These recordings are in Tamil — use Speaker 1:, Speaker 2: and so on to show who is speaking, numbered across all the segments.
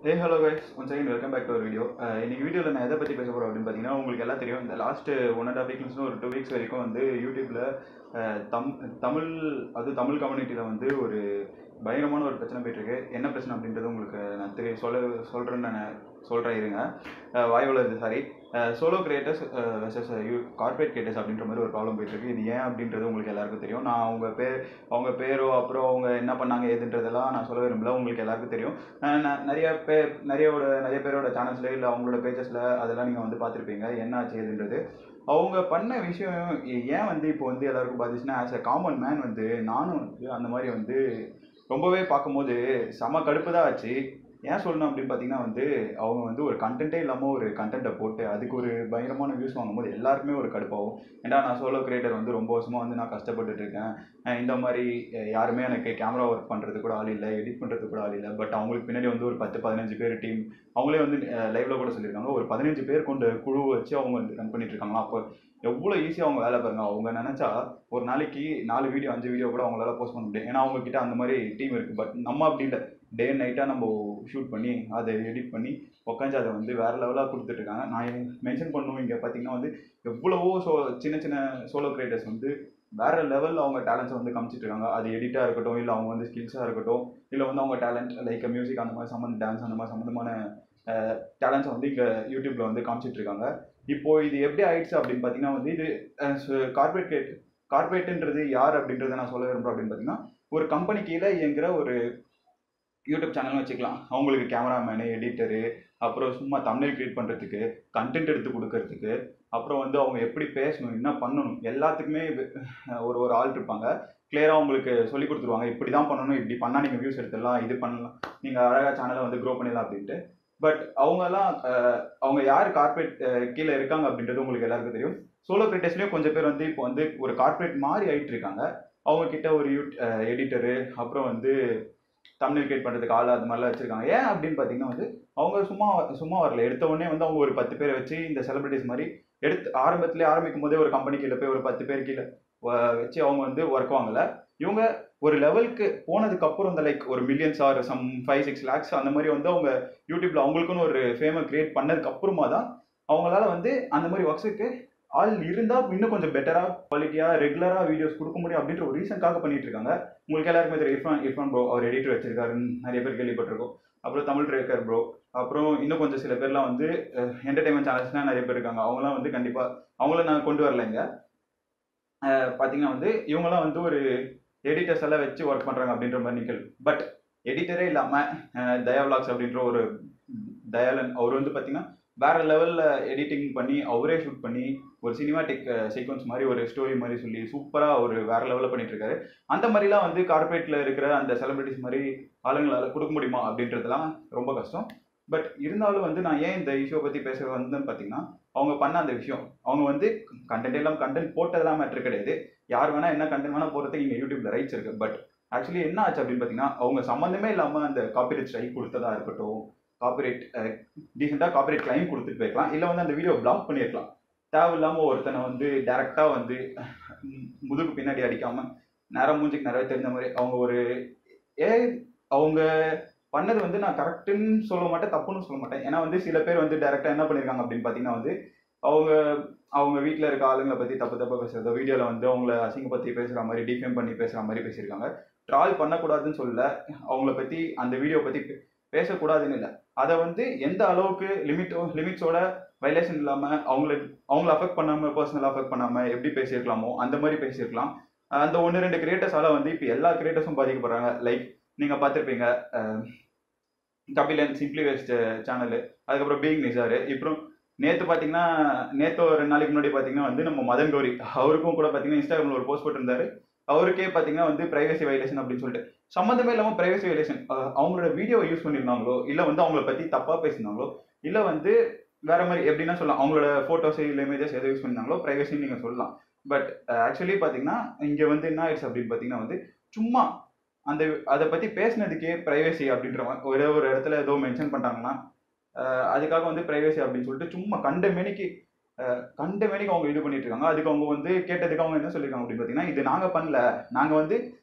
Speaker 1: A hello guys one second welcome back to ஒரு வீடியோ இன்னைக்கு வீடியோவில் நான் எதை பற்றி பேச போகிறோம் அப்படின்னு பார்த்தீங்கன்னா உங்களுக்கு எல்லாம் தெரியும் இந்த லாஸ்ட் ஒன் அண்ட் ஆஃப் வீக்ஸ்னு ஒரு டூ வீக்ஸ் வரைக்கும் வந்து யூடியூப்பில் தம் தமிழ் அது தமிழ் கம்யூனிட்டியில் வந்து ஒரு பயங்கரமான ஒரு பிரச்சனை போயிட்டுருக்கு என்ன பிரச்சனை அப்படின்றது உங்களுக்கு நான் தெரிய சொல்ல சொல்கிறேன்னு நான் சொல்கிறேன் இருங்க அஹ் வாய் வளருது sorry solo creators versus you corporate creators அப்படின்ற மாதிரி ஒரு ப்ராப்ளம் போயிட்டுருக்கு இது ஏன் அப்படின்றது உங்களுக்கு எல்லாருக்கும் தெரியும் நான் அவங்க பேர் அவங்க பேரோ அப்புறம் அவங்க என்ன பண்ணாங்க ஏதுன்றதெல்லாம் நான் சொல்ல விரும்பல உங்களுக்கு எல்லாருக்கும் தெரியும் அஹ் ந- நிறைய பேர் நிறையோட நிறைய பேரோட சேனல்ஸ்ல இல்லை அவங்களோட பேஜஸ்ல அதெல்லாம் நீங்கள் வந்து பார்த்துருப்பீங்க என்ன ஆச்சு ஏதுன்றது அவங்க பண்ண விஷயம் ஏன் வந்து இப்போ வந்து எல்லாருக்கும் பார்த்துச்சுன்னா ஆஸ் அ காமன் மேன் வந்து நானும் வந்து அந்த மாதிரி வந்து ரொம்பவே பார்க்கும்போது செம கடுப்பு தான் ஆச்சு ஏன் சொல்லணும் அப்படின்னு பார்த்தீங்கன்னா வந்து அவங்க வந்து ஒரு கண்டென்ட்டே இல்லாமல் ஒரு கண்டென்ட்டை போட்டு அதுக்கு ஒரு பயங்கரமான வியூஸ் வாங்கும்போது எல்லாருக்குமே ஒரு கடுப்பாகும் ஏன்டா நான் சோலோ கிரியேட்டர் வந்து ரொம்ப வருஷமாக வந்து நான் கஷ்டப்பட்டுட்டு இருக்கேன் அஹ் இந்த மாதிரி அஹ் யாருமே எனக்கு கேமரா ஒர்க் பண்ணுறது கூட ஆள் இல்லை எடிட் பண்ணுறது கூட ஆள் இல்லை பட் அவங்களுக்கு பின்னாடி வந்து ஒரு பத்து பதினஞ்சு பேர் டீம் அவங்களே வந்து லைவ்ல கூட சொல்லியிருக்காங்க ஒரு பதினஞ்சு பேர் கொண்ட குழு வச்சு அவங்க வந்து ரன் பண்ணிட்டு இருக்காங்களா அப்போ எவ்வளோ ஈஸியாக அவங்க வேலை பாருங்க அவங்க நினச்சா ஒரு நாளைக்கு நாலு வீடியோ அஞ்சு வீடியோ கூட அவங்களால போஸ்ட் பண்ண முடியும் ஏன்னா அவங்க கிட்ட அந்த மாதிரி டீம் இருக்குது பட் நம்ம அப்படி இல்லை டே நைட்டாக நம்ம ஷூட் பண்ணி அதை எடிட் பண்ணி உட்காந்து அதை வந்து வேறு லெவலாக கொடுத்துட்ருக்காங்க நான் மென்ஷன் பண்ணுவோம் இங்கே பார்த்தீங்கன்னா வந்து எவ்வளவோ சோ சின்ன சின்ன சோலோ கிரியேட்டர்ஸ் வந்து வேற லெவலில் அவங்க டேலண்ட்ஸை வந்து காமிச்சிட்டு இருக்காங்க அது எடிட்டாக இருக்கட்டும் இல்லை அவங்க வந்து ஸ்கில்ஸாக இருக்கட்டும் இல்லை வந்து அவங்க டேலண்ட் லைக் மியூசிக் அந்த மாதிரி சம்மந்த டான்ஸ் அந்த மாதிரி சம்மந்தமான டேலண்ட்ஸை வந்து இங்கே யூடியூப்ல வந்து காமிச்சிட்டு இருக்காங்க இப்போ இது எப்படி ஆயிடுச்சு அப்படின்னு பார்த்தீங்கன்னா வந்து இது கார்பரேட் கார்பரேட்டுன்றது யார் அப்படின்றத நான் சொல்ல விரும்புகிறேன் அப்படின்னு பார்த்தீங்கன்னா ஒரு கம்பெனி கீழே இயங்குற ஒரு யூடியூப் சேனல்னு வச்சுக்கலாம் அவங்களுக்கு கேமராமேனு எடிட்டரு அப்புறம் சும்மா தமிழ் கிரியேட் பண்ணுறதுக்கு கண்டென்ட் எடுத்து கொடுக்கறதுக்கு அப்புறம் வந்து அவங்க எப்படி பேசணும் என்ன பண்ணணும் எல்லாத்துக்குமே வி- ஒரு ஒரு ஆள் இருப்பாங்க கிளியராக உங்களுக்கு சொல்லி கொடுத்துருவாங்க இப்படி தான் பண்ணணும் இப்படி பண்ணால் நீங்கள் வியூஸ் எடுத்துடலாம் இது பண்ணலாம் நீங்கள் அழகாக சேனலை வந்து க்ரோ பண்ணிடலாம் அப்படின்ட்டு பட் அவங்கெல்லாம் அஹ், அவங்க யார் கார்பரேட் கீழே இருக்காங்க அப்படின்றது உங்களுக்கு எல்லாருக்கும் தெரியும் சோலோ கிரியேட்டர்ஸ்லேயும் கொஞ்சம் பேர் வந்து இப்போ வந்து ஒரு கார்பரேட் மாதிரி ஆயிட்டு இருக்காங்க அவங்க கிட்ட ஒரு யூ எடிட்டரு அப்புறம் வந்து தமிழ் கிரியேட் பண்ணுறதுக்கு ஆள் அது மாதிரிலாம் வச்சிருக்காங்க ஏன் அப்படின்னு பார்த்தீங்கன்னா வந்து அவங்க சும்மா சும்மா வரல எடுத்த உடனே வந்து அவங்க ஒரு பத்து பேரை வச்சு இந்த செலிபிரிட்டிஸ் மாதிரி எடுத்து ஆரம்பத்திலே ஆரம்பிக்கும் போதே ஒரு கம்பெனி கீழே போய் ஒரு பத்து பேர் கீழே வ- வச்சு அவங்க வந்து ஒர்க் வாங்கல இவங்க ஒரு லெவலுக்கு போனதுக்கு அப்புறம் இந்த லைக் ஒரு millions or some five six lakhs அந்த மாதிரி வந்து அவங்க யூடியூப்ல அவங்களுக்குன்னு ஒரு ஃபேமை கிரியேட் பண்ணதுக்கு அப்புறமா தான் அவங்களால வந்து அந்த மாதிரி ஒர்க்ஸுக்கு ஆள் இருந்தா இன்னும் கொஞ்சம் பெட்டரா குவாலிட்டியா ரெகுலரா வீடியோஸ் கொடுக்க முடியும் அப்படின்ற ஒரு ரீசன்காக பண்ணிட்டு இருக்காங்க உங்களுக்கு எல்லாருக்குமே தெரியும் இர்ஃபான் இர்ஃபான் ப்ரோ அவர் எடிட்டர் வச்சிருக்காருன்னு நிறைய பேர் கேள்விப்பட்டிருக்கோம் அப்புறம் தமிழ் ரேக்கர் ப்ரோ அப்புறம் இன்னும் கொஞ்சம் சில பேர்லாம் வந்து என்டர்டைன்மெண்ட் சேனல்ஸ்லாம் நிறைய பேர் இருக்காங்க அவங்களாம் வந்து கண்டிப்பா அவங்கள நான் கொண்டு வரல இங்க அஹ் பாத்தீங்கன்னா வந்து இவங்கெல்லாம் வந்து ஒரு எடிட்டர்ஸ் எல்லாம் வச்சு ஒர்க் பண்றாங்க அப்படின்ற மாதிரி நிக்கல் பட் எடிட்டரே இல்லாம அஹ் தயா vlogs அப்படின்ற ஒரு தயாலன் அவர் வந்து பாத்தீங்கன்னா வேற லெவல்ல எடிட்டிங் பண்ணி அவரே ஷூட் பண்ணி ஒரு சினிமாட்டிக் சீக்வன்ஸ் மாதிரி ஒரு ஸ்டோரி மாதிரி சொல்லி சூப்பரா ஒரு வேற லெவல்ல பண்ணிட்டு இருக்காரு அந்த மாதிரிலாம் வந்து கார்பரேட்ல இருக்கிற அந்த செலிபிரிட்டிஸ் மாதிரி ஆளுங்களால கொடுக்க முடியுமா அப்படின்றதுலாம் ரொம்ப கஷ்டம் பட் இருந்தாலும் வந்து நான் ஏன் இந்த இஷ்யூ பத்தி பேச வந்தேன்னு பாத்தீங்கன்னா அவங்க பண்ண அந்த விஷயம் அவங்க வந்து கண்டென்ட் எல்லாம் கண்டென்ட் போட்டதெல்லாம் மேட்ரு கிடையாது யார் வேணா என்ன கண்டென்ட் வேணா போடுறதுக்கு இங்க யூடியூப்ல ரைட்ஸ் இருக்கு பட் ஆக்சுவலி என்ன ஆச்சு அப்படின்னு பாத்தீங்கன்னா அவங்க சம்மந்தமே இல்லாம அந்த காப்பிரைட் ஸ்ட்ரைக் கொடுத்ததா இருக்கட்டும் காப்பிரைட் டீசெண்டா காப்பிரைட் கிளைம் கொடுத்துட்டு போயிருக்கலாம் இல்ல வந்து அந்த வீடியோ பிளாக் பண்ணிருக்கலாம் தேவையில்லாம ஒருத்தனை வந்து டைரக்டா வந்து ம், முதுகு பின்னாடி அடிக்காம நேரம் மூஞ்சிக்கு நிறைய தெரிஞ்ச மாதிரி அவங்க ஒரு ஏ அவங்க பண்ணது வந்து நான் கரெக்டுன்னு சொல்ல மாட்டேன் தப்புன்னு சொல்ல மாட்டேன் ஏன்னா வந்து சில பேர் வந்து டைரக்டா என்ன பண்ணிருக்காங்க அப்படின்னு பாத்தீங்கன்னா வந்து அவங்க அவங்க வீட்டில் இருக்க ஆளுங்களை பத்தி தப்பு தப்பா பேசுறதோ வீடியோல வந்து அவங்கள அசிங்கப்படுத்தி பேசுற மாதிரி டிஃபேம் பண்ணி பேசுற மாதிரி பேசியிருக்காங்க ட்ரால் பண்ணக்கூடாதுன்னு சொல்லல அவங்கள பத்தி அந்த வீடியோ பத்தி பே- பேசக்கூடாதுன்னு இல்லை அதை வந்து எந்த அளவுக்கு லிமிட்டோ லிமிட்ஸோட வைலேஷன் இல்லாம அவங்கள அவங்கள அஃபெக்ட் பண்ணாம பர்சனலாக அஃபெக்ட் பண்ணாம எப்படி பேசியிருக்கலாமோ அந்த மாதிரி பேசியிருக்கலாம் அந்த ஒன்று ரெண்டு கிரியேட்டர்ஸால வந்து இப்போ எல்லா கிரியேட்டர்ஸும் பாதிக்கப்படுறாங்க லைக் நீங்க பார்த்துருப்பீங்க கபிலன் சிம்பிளி வேஸ்ட் சேனல் அதுக்கப்புறம் பீங் நிசாரு அப்புறம் நேற்று பார்த்தீங்கன்னா நேற்று ஒரு ரெண்டு நாளைக்கு முன்னாடி பார்த்தீங்கன்னா வந்து நம்ம மதன் கௌரி அவருக்கும் கூட பார்த்தீங்கன்னா இன்ஸ்டாகிராமில் ஒரு போஸ்ட் போட்டிருந்தாரு அவருக்கே பார்த்தீங்கன்னா வந்து பிரைவசி வைலேஷன் அப்படின்னு சொல்லிட்டு சம்மந்தமே இல்லாமல் பிரைவசி வைலேஷன் அவங்களோட வீடியோவை யூஸ் பண்ணியிருந்தாங்களோ இல்லை வந்து அவங்கள பற்றி தப்பாக பேசியிருந்தாங்களோ இல்லை வந்து வேற மாதிரி எப்படின்னா சொல்லலாம் அவங்களோட ஃபோட்டோஸ் இல்லை இமேஜஸ் எதை யூஸ் பண்ணியிருந்தாங்களோ ப்ரைவசின்னு நீங்கள் சொல்லலாம் பட் ஆக்சுவலி பார்த்தீங்கன்னா இங்கே வந்து என்ன ஆயிடுச்சு அப்படின்னு பார்த்தீங்கன்னா வந்து சும்மா அந்த அதை பற்றி பேசினதுக்கே ப்ரைவசி அப்படின்ற மாதிரி ஒரே ஒரு இடத்துல ஏதோ மென்ஷன் பண்ணிட்டாங்கன்னா அஹ் அதுக்காக வந்து ப்ரைவசி அப்படின்னு சொல்லிட்டு சும்மா கண்ட மேனிக்கு அஹ் கண்ட மேனிக்கு அவங்க இது பண்ணிட்டு இருக்காங்க அதுக்கு அவங்க வந்து கேட்டதுக்கு அவங்க என்ன சொல்லியிருக்காங்க அப்படின்னு பார்த்தீங்கன்னா இது நாங்கள் பண்ணல நாங்கள் வந்து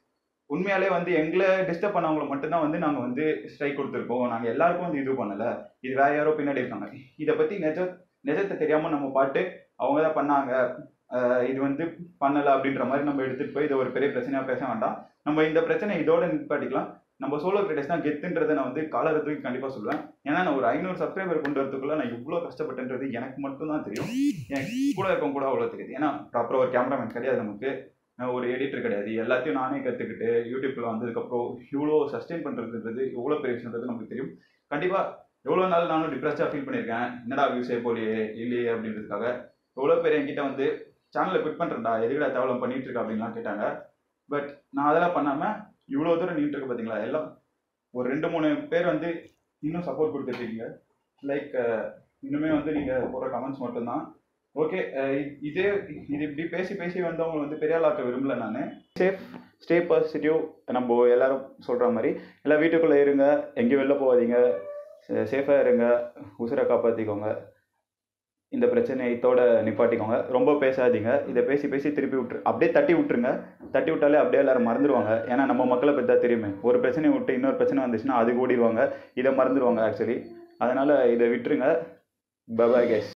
Speaker 1: உண்மையாலே வந்து எங்களை டிஸ்டர்ப் பண்ணவங்கள மட்டும்தான் வந்து நாங்கள் வந்து ஸ்ட்ரைக் கொடுத்துருக்கோம் நாங்கள் எல்லாருக்கும் வந்து இது பண்ணலை இது வேற யாரோ பின்னாடி இருக்காங்க இதை பற்றி நிஜ நிஜத்தை தெரியாமல் நம்ம பாட்டு அவங்க தான் பண்ணாங்க அஹ் இது வந்து பண்ணலை அப்படின்ற மாதிரி நம்ம எடுத்துகிட்டு போய் இதை ஒரு பெரிய பிரச்சனையாக பேச வேண்டாம் நம்ம இந்த பிரச்சனை இதோட நிப்பாட்டிக்கலாம் நம்ம சோலோ கிரியேட்டர்ஸ் தான் கெத்துன்றதை நான் வந்து காலத்துக்கு கண்டிப்பாக சொல்லுவேன் ஏன்னா நான் ஒரு ஐநூறு சப்ஸ்கிரைபர் கொண்டு வரதுக்குள்ள நான் இவ்வளோ கஷ்டப்பட்டேன்றது எனக்கு மட்டும் தான் தெரியும் என் கூட இருக்கவங்க கூட அவ்வளோ தெரியுது ஏன்னா ப்ராப்பராக ஒரு கேமராமேன் கிடையாது நமக்கு அஹ் ஒரு எடிட்டர் கிடையாது எல்லாத்தையும் நானே கற்றுக்கிட்டு யூடியூப்ல வந்ததுக்கப்புறம் இவ்வளோ சஸ்டெயின் பண்ணுறதுன்றது எவ்வளோ பெரிய விஷயன்றது நமக்கு தெரியும் கண்டிப்பாக எவ்வளோ நாள் நானும் டிப்ரெஸ்டாக ஃபீல் பண்ணியிருக்கேன் என்னடா வியூஸே போலியே இல்லையே அப்படின்றதுக்காக எவ்வளோ பேர் என்கிட்ட வந்து சேனலை குவிட் பண்ணுறேன்டா எதுக்கடா தேவலம் பண்ணிட்டு இருக்க அப்படின்லாம் கேட்டாங்க பட் நான் அதெல்லாம் பண்ணாமல் இவ்வளோ தூரம் நின்றுட்டு இருக்கு பார்த்தீங்களா எல்லாம் ஒரு ரெண்டு மூணு பேர் வந்து இன்னும் சப்போர்ட் கொடுத்துருக்கீங்க லைக் இன்னுமே வந்து நீங்கள் போடுற கமெண்ட்ஸ் மட்டும்தான் ஓகே இதே இது இப்படி பேசி பேசி வந்தவங்க வந்து பெரிய ஆளாக்க விரும்பல நான் சேஃப் ஸ்டே பாசிட்டிவ் நம்ம எல்லாரும் சொல்கிற மாதிரி எல்லாம் வீட்டுக்குள்ளே இருங்க எங்கேயும் வெளில போகாதீங்க சேஃபாக இருங்க உசுரை காப்பாற்றிக்கோங்க இந்த பிரச்சனையை இதோட நிப்பாட்டிக்கோங்க ரொம்ப பேசாதீங்க இதை பேசி பேசி திருப்பி விட்டுரு அப்படியே தட்டி விட்டுருங்க தட்டி விட்டாலே அப்படியே எல்லாரும் மறந்துடுவாங்க ஏன்னா நம்ம மக்களை பற்றி தான் தெரியுமே ஒரு பிரச்சனையை விட்டு இன்னொரு பிரச்சனை வந்துச்சுன்னா அதுக்கு ஓடிடுவாங்க இதை மறந்துடுவாங்க ஆக்சுவலி அதனால் இதை விட்டுருங்க பபாய் கேஸ்